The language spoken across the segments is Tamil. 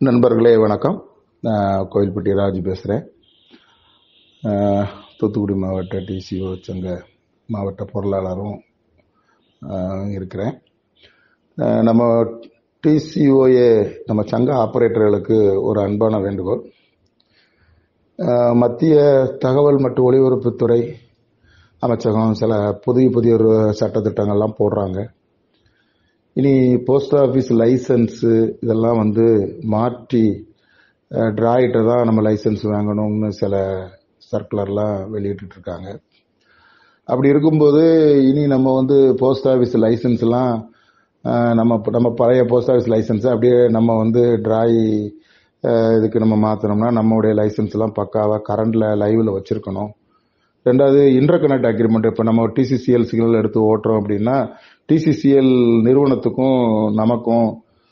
நண்பர்களே வணக்கம் நான் கோயில்பட்டி ராஜு பேசுகிறேன் தூத்துக்குடி மாவட்ட டிசிஓ சங்க மாவட்ட பொருளாளரும் ஆஹ், இருக்கிறேன் ஆஹ், நம்ம டிசிஓஏ நம்ம சங்க ஆபரேட்டர்களுக்கு ஒரு அன்பான வேண்டுகோள் ஆஹ், மத்திய தகவல் மற்றும் ஒலிபரப்புத்துறை அமைச்சகம் சில புதிய புதிய ஒரு சட்டத்திட்டங்கள்லாம் போடுறாங்க இனி போஸ்ட் ஆஃபீஸ் லைசன்ஸு இதெல்லாம் வந்து மாற்றி டிராயிட்ட தான் நம்ம லைசன்ஸ் வாங்கணும்னு சில சர்க்குலர்லாம் வெளியிட்டு இருக்காங்க அப்படி இருக்கும்போது இனி நம்ம வந்து போஸ்ட் ஆஃபீஸ் லைசன்ஸ்லாம் அஹ், நம்ம நம்ம பழைய போஸ்ட் ஆஃபீஸ் லைசன்ஸை அப்படியே நம்ம வந்து டிராய் இதுக்கு நம்ம மாற்றணும்னா நம்மளுடைய லைசன்ஸ்லாம் பக்காவாக கரண்டில் லைவில் வச்சுருக்கணும் ரெண்டாவது இன்டர் கனெக்ட் அக்ரிமெண்ட் இப்போ நம்ம டிசிசிஎல் சிக்னல் எடுத்து ஓட்டுறோம் அப்படின்னா டிசிசிஎல் நிறுவனத்துக்கும் நமக்கும்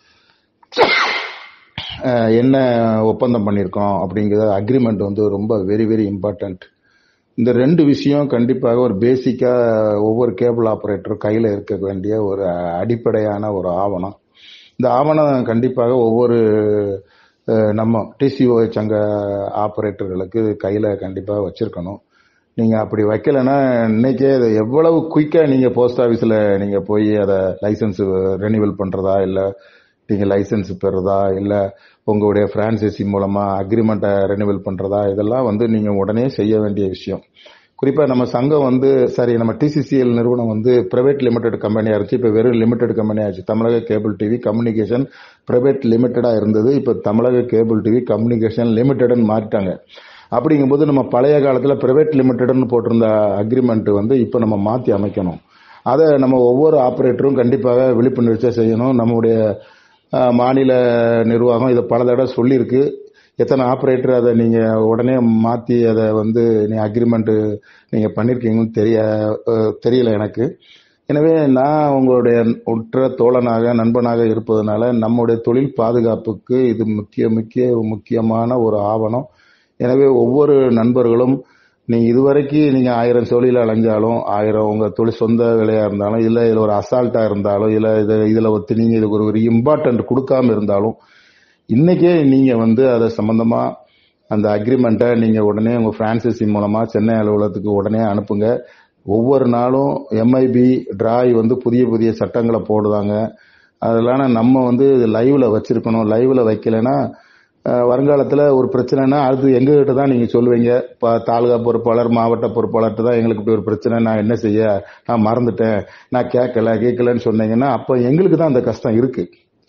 அஹ், என்ன ஒப்பந்தம் பண்ணியிருக்கோம் அப்படிங்கிற அக்ரிமெண்ட் வந்து ரொம்ப வெரி வெரி இம்பார்ட்டன்ட் இந்த ரெண்டு விஷயம் கண்டிப்பாக ஒரு பேசிக்காக ஒவ்வொரு கேபிள் ஆப்ரேட்டரும் கையில் இருக்க வேண்டிய ஒரு அடிப்படையான ஒரு ஆவணம் இந்த ஆவணம் கண்டிப்பாக ஒவ்வொரு அஹ், நம்ம டிசிஓ சங்க ஆப்ரேட்டர்களுக்கு கையில் கண்டிப்பாக வச்சிருக்கணும் நீங்கள் அப்படி வைக்கலைன்னா இன்னைக்கே இது எவ்வளவு குயிக்காக நீங்கள் போஸ்ட் ஆஃபீஸில் நீங்கள் போய் அதை லைசன்ஸ் ரெனிவல் பண்ணுறதா இல்லை நீங்கள் லைசன்ஸ் பெறுறதா இல்லை உங்களுடைய ஃப்ரான்சைசி மூலமாக அக்ரிமெண்ட்டை ரெனிவல் பண்ணுறதா இதெல்லாம் வந்து நீங்கள் உடனே செய்ய வேண்டிய விஷயம் குறிப்பாக நம்ம சங்கம் வந்து சரி நம்ம டிசிசிஎல் நிறுவனம் வந்து பிரைவேட் லிமிடெட் கம்பெனியாக இருந்துச்சு இப்போ வெறும் லிமிடெட் கம்பெனி ஆச்சு தமிழக கேபிள் டிவி கம்யூனிகேஷன் பிரைவேட் லிமிட்டடாக இருந்தது இப்போ தமிழக கேபிள் டிவி கம்யூனிகேஷன் லிமிட்டட்னு மாறிட்டாங்க அப்படிங்கும்போது நம்ம பழைய காலத்தில் பிரைவேட் லிமிட்டட்னு போட்டிருந்த அக்ரிமெண்ட் வந்து இப்போ நம்ம மாற்றி அமைக்கணும் அதை நம்ம ஒவ்வொரு ஆப்ரேட்டரும் கண்டிப்பாக விழிப்புணர்ச்சியாக செய்யணும் நம்முடைய அஹ், மாநில நிர்வாகம் இதை பல தடவை சொல்லியிருக்கு எத்தனை ஆப்ரேட்டர் அதை நீங்கள் உடனே மாற்றி அதை வந்து நீ அக்ரிமெண்ட்டு நீங்கள் பண்ணியிருக்கீங்கன்னு தெரிய அஹ், தெரியல எனக்கு எனவே நான் உங்களுடைய உற்ற தோழனாக நண்பனாக இருப்பதனால நம்முடைய தொழில் பாதுகாப்புக்கு இது முக்கிய முக்கிய முக்கியமான ஒரு ஆவணம் எனவே ஒவ்வொரு நண்பர்களும் நீங்க இதுவரைக்கும் நீங்க ஆயிரம் தொழில அலைஞ்சாலும் ஆயிரம் உங்க தொழில் சொந்த வேலையா இருந்தாலும் இல்ல இதுல ஒரு அசால்ட்டா இருந்தாலும் இல்ல இது இதுல ஒத்து நீங்க இதுக்கு ஒரு ஒரு இம்பார்ட்டன்ட் கொடுக்காம இருந்தாலும் இன்னைக்கே நீங்க வந்து அதை சம்பந்தமா அந்த அக்ரிமெண்ட்டை நீங்க உடனே உங்க பிரான்சைசி மூலமா சென்னை அலுவலகத்துக்கு உடனே அனுப்புங்க ஒவ்வொரு நாளும் எம்ஐபி டிராய் வந்து புதிய புதிய சட்டங்களை போடுதாங்க அதெல்லாம் நம்ம வந்து லைவ்ல வச்சிருக்கணும் லைவ்ல வைக்கலைன்னா அஹ், வருங்காலத்துல ஒரு பிரச்சனைனா அது எங்க கிட்ட தான் நீங்க சொல்லுவீங்க இப்போ தாலுகா பொறுப்பாளர் மாவட்ட பொறுப்பாளர்கிட்ட தான் எங்களுக்கு இப்படி ஒரு பிரச்சனை நான் என்ன செய்ய நான் மறந்துட்டேன் நான் கேட்கல கேட்கலன்னு சொன்னீங்கன்னா அப்போ எங்களுக்கு தான் அந்த கஷ்டம் இருக்கு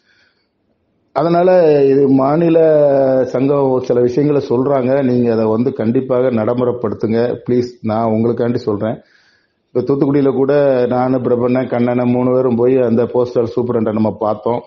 அதனால இது மாநில சங்கம் சில விஷயங்களை சொல்றாங்க நீங்க அதை வந்து கண்டிப்பாக நடைமுறைப்படுத்துங்க ப்ளீஸ் நான் உங்களுக்காண்டி சொல்றேன் இப்போ தூத்துக்குடியில கூட நான் பிரபண்ணன் கண்ணனை மூணு பேரும் போய் அந்த போஸ்டல் சூப்பரண்டை நம்ம பார்த்தோம்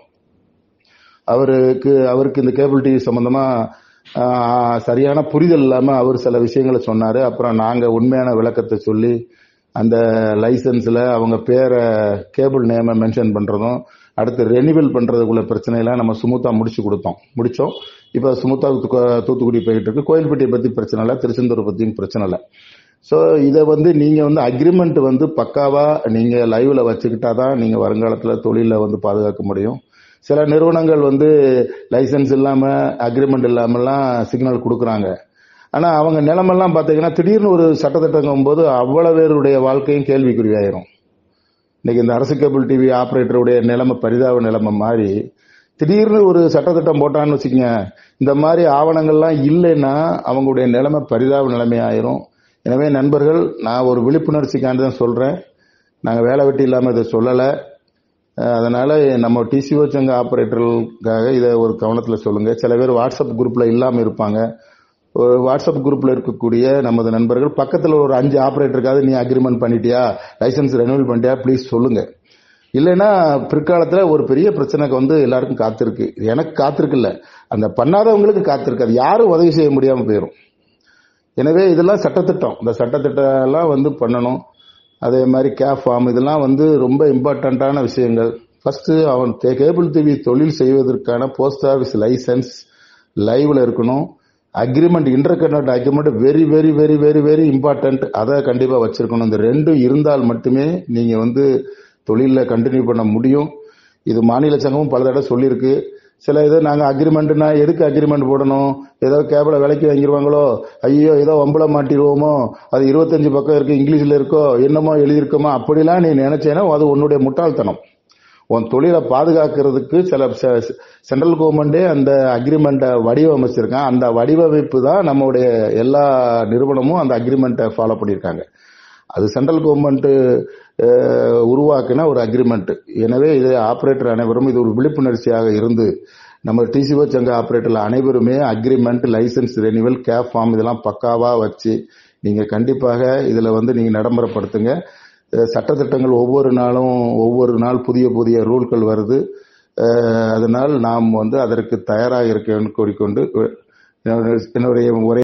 அவருக்கு அவருக்கு இந்த கேபிள் டிவி சம்பந்தமா ஆஹ், சரியான புரிதல் இல்லாம அவர் சில விஷயங்களை சொன்னாரு அப்புறம் நாங்க உண்மையான விளக்கத்தை சொல்லி அந்த லைசன்ஸ்ல அவங்க பேரை கேபிள் நேமை மென்ஷன் பண்றதும் அடுத்து ரெனிவல் பண்றதுக்குள்ள பிரச்சனையெல்லாம் நம்ம சுமூத்தா முடிச்சு கொடுத்தோம் முடிச்சோம் இப்ப சுமூத்தா தூ- தூத்துக்குடி போயிட்டு இருக்கு கோயில்பட்டியை பத்தி பிரச்சனை இல்லை திருச்செந்தூர் பத்தியும் பிரச்சனை இல்லை ஸோ இதை வந்து நீங்க வந்து அக்ரிமெண்ட் வந்து பக்காவா நீங்க லைவ்ல வச்சுக்கிட்டாதான் நீங்க வருங்காலத்துல தொழில வந்து பாதுகாக்க முடியும் சில நிறுவனங்கள் வந்து லைசன்ஸ் இல்லாம அக்ரிமெண்ட் இல்லாமலாம் சிக்னல் கொடுக்குறாங்க ஆனா அவங்க நிலைமெல்லாம் பாத்தீங்கன்னா திடீர்னு ஒரு சட்டத்திட்டங்கும் போது அவ்வளவு பேருடைய வாழ்க்கையும் கேள்விக்குறியாயிரும் இன்னைக்கு இந்த அரசு கேபிள் டிவி ஆபரேட்டருடைய நிலைமை பரிதாப நிலைமை மாறி திடீர்னு ஒரு சட்டத்திட்டம் போட்டான்னு வச்சுக்கங்க இந்த மாதிரி ஆவணங்கள்லாம் இல்லைன்னா அவங்களுடைய நிலைமை பரிதாப நிலைமை ஆயிரும் எனவே நண்பர்கள் நான் ஒரு விழிப்புணர்ச்சிக்காண்டி தான் சொல்றேன் நாங்க வேலை வெட்டி இல்லாம இதை சொல்லலை அஹ் அதனால நம்ம டிசிஓ சங்க ஆபரேட்டர்களுக்காக இதை ஒரு கவனத்தில் சொல்லுங்க சில பேர் வாட்ஸ்அப் குரூப்ல இல்லாம இருப்பாங்க ஒரு வாட்ஸ்அப் குரூப்ல இருக்கக்கூடிய நமது நண்பர்கள் பக்கத்துல ஒரு அஞ்சு ஆபரேட்டருக்காவது நீ அக்ரிமெண்ட் பண்ணிட்டியா லைசன்ஸ் ரெனிவல் பண்ணிட்டியா ப்ளீஸ் சொல்லுங்க இல்லைன்னா பிற்காலத்துல ஒரு பெரிய பிரச்சனைக்கு வந்து எல்லாருக்கும் காத்திருக்கு இது எனக்கு காத்திருக்குல்ல அந்த பண்ணாதவங்களுக்கு காத்திருக்கு அது யாரும் உதவி செய்ய முடியாம போயிடும் எனவே இதெல்லாம் சட்டத்திட்டம் இந்த சட்டத்திட்டம் எல்லாம் வந்து பண்ணணும் அதே மாதிரி கேப் ஃபார்ம் இதெல்லாம் வந்து ரொம்ப இம்பார்ட்டண்ட்டான விஷயங்கள் ஃபர்ஸ்ட் அவன் கேபிள் டிவி தொழில் செய்வதற்கான போஸ்ட் ஆஃபீஸ் லைசன்ஸ் லைவ்ல இருக்கணும் agreement interconnect agreement very very very very very important அதை கண்டிப்பா வச்சிருக்கணும் இந்த ரெண்டும் இருந்தால் மட்டுமே நீங்க வந்து தொழில கண்டினியூ பண்ண முடியும் இது மாநில சங்கமும் பல தடவை சொல்லியிருக்கு சில இது நாங்கள் அக்ரிமெண்ட்னா எதுக்கு அக்ரிமெண்ட் போடணும் ஏதோ கேபிளை விலைக்கு வாங்கிடுவாங்களோ ஐயோ ஏதோ வம்புல மாட்டிடுவோமோ அது இருபத்தஞ்சு பக்கம் இருக்கு இங்கிலீஷில் இருக்கோ என்னமோ எழுதியிருக்கோமோ அப்படிலாம் நீ நினைச்சேன்னா அது உன்னுடைய முட்டாள்தனம் உன் தொழிலை பாதுகாக்கிறதுக்கு சில சென்ட்ரல் கவர்மெண்டே அந்த அக்ரிமெண்ட்டை வடிவமைச்சிருக்கான் அந்த வடிவமைப்பு தான் நம்மளுடைய எல்லா நிறுவனமும் அந்த அக்ரிமெண்ட்டை ஃபாலோ பண்ணியிருக்காங்க அது சென்ட்ரல் கவர்மெண்ட் உருவாக்கின ஒரு அக்ரிமெண்ட் எனவே இது ஆபரேட்டர் அனைவரும் இது ஒரு விழிப்புணர்ச்சியாக இருந்து நம்ம டிசிஓ சங்க ஆபரேட்டர்ல அனைவருமே agreement license renewal CAF form இதெல்லாம் பக்காவா வச்சு நீங்க கண்டிப்பாக இதுல வந்து நீங்க நடைமுறைப்படுத்துங்க அஹ் சட்டத்திட்டங்கள் ஒவ்வொரு நாளும் ஒவ்வொரு நாள் புதிய புதிய ரூல்கள் வருது அஹ் அதனால் நாம் வந்து அதற்கு தயாராக இருக்கேன்னு கூறிக்கொண்டு என்னுடைய உரை